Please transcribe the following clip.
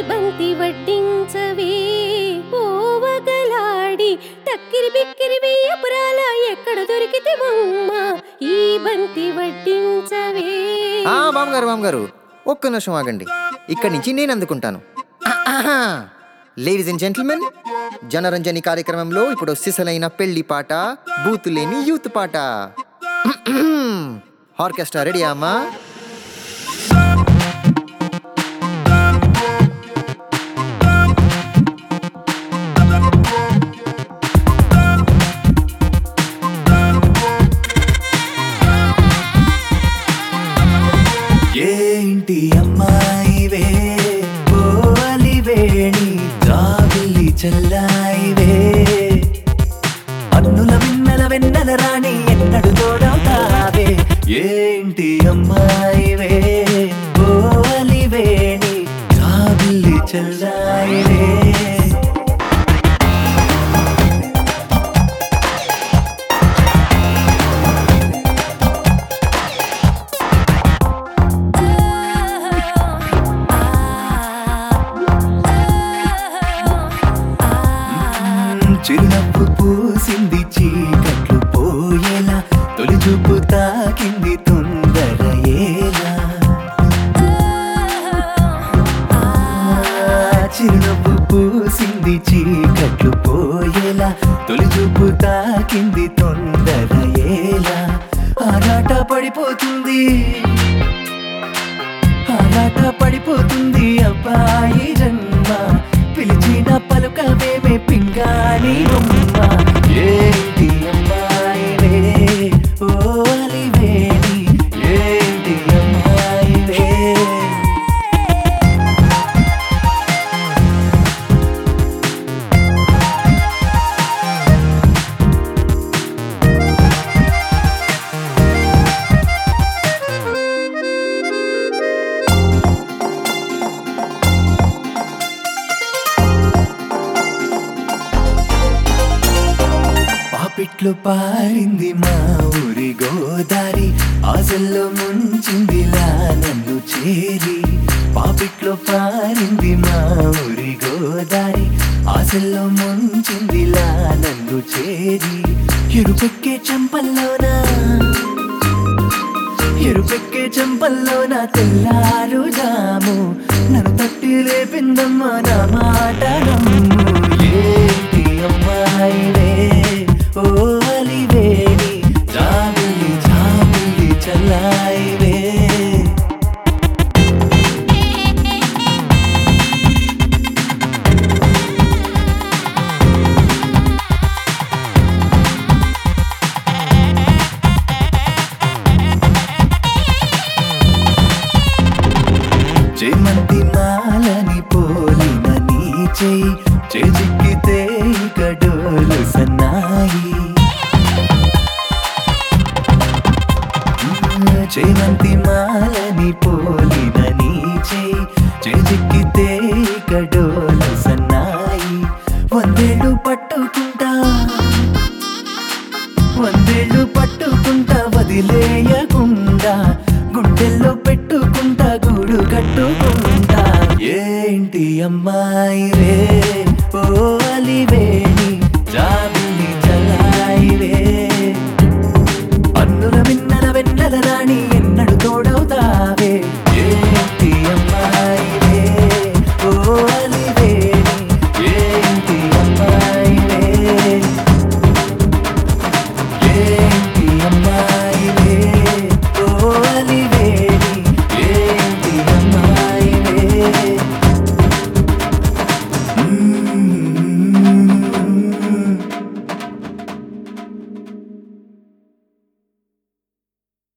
బంతి వడ్డించవే ఓవగలాడి టక్కిరి బిక్కిరి వెయ్యపురాల ఎక్కడ దొరికితే బొమ్మ ఈ బంతి వడ్డించవే ఆ బామ్మగారు బామ్మగారు ఒక్క నిమిషం ఆగండి ఇక్కడి నుంచి నేను అందుకుంటాను లేడీస్ అండ్ జెంటిల్మెన్ జనరంజని కార్యక్రమంలో ఇప్పుడు సిసలైన పెళ్లి పాట బూతు లేని యూత్ పాట ఆర్కెస్ట్రా రెడీ అమ్మా ఏంటి అమ్మాయివే పోవాలి వేణి జాబిల్లి చల్లాయివే అన్నుల విన్నల వెన్నెల రాణి ఎన్నడు తోడవుతావే ఏంటి అమ్మాయివే పోవాలి వేణి జాబిల్లి చల్లాయివే చిరునవ్వు పూసింది చీకట్లు పోయేలా తొలి చూపు తాకింది తొందర ఏలా చిరునవ్వు పూసింది చీకట్లు పోయేలా తొలి చూపు తాకింది తొందర ఏలా ఆరాట పడిపోతుంది ఆరాట పడిపోతుంది అబ్బాయి జన్మ పిలిచిన పలుకవేమే పింగాణి బొమ్మ ఏంటి అమ్మాయివే ఓ అలివేణి ఏంటి అమ్మాయివే పాపిట్లో పారింది మా ఊరి గోదారి ఆశల్లో ముంచిందిలా నన్ను చేరి పాపిట్లో పారింది మా ఊరి గోదారి ఆశల్లో ముంచిందిలా నన్ను చేరి ఎరుపెక్కే చంపల్లోనా ఎరుపెక్కే చెంపల్లోన తెల్లారు జాము నన్ను తట్టి లేపిందమ్మా నా మాట నమ్ము ఏంటి అమ్మాయివే ఓ అలివేణి జాబిలి జాబిలి చల్లాయివే చేమంతి మాలని పోలిన నీ చేయి చేజిక్కితే గడోలు సన్నాయి చేమంతి మాలని పోలిన నీ చేయి చేజిక్కితే గడోలు సన్నాయి వందేళ్ళు పట్టుకుంటా వందేళ్ళు పట్టుకుంటా వదిలేయకుండా గుండెల్లో పెట్టుకుంటా గూడు కట్టుకుంటా ఏంటి అమ్మాయివే ఓ అలివేణి జాబిలి చలాయివే అన్నుల విన్నల వెన్నెల రాణి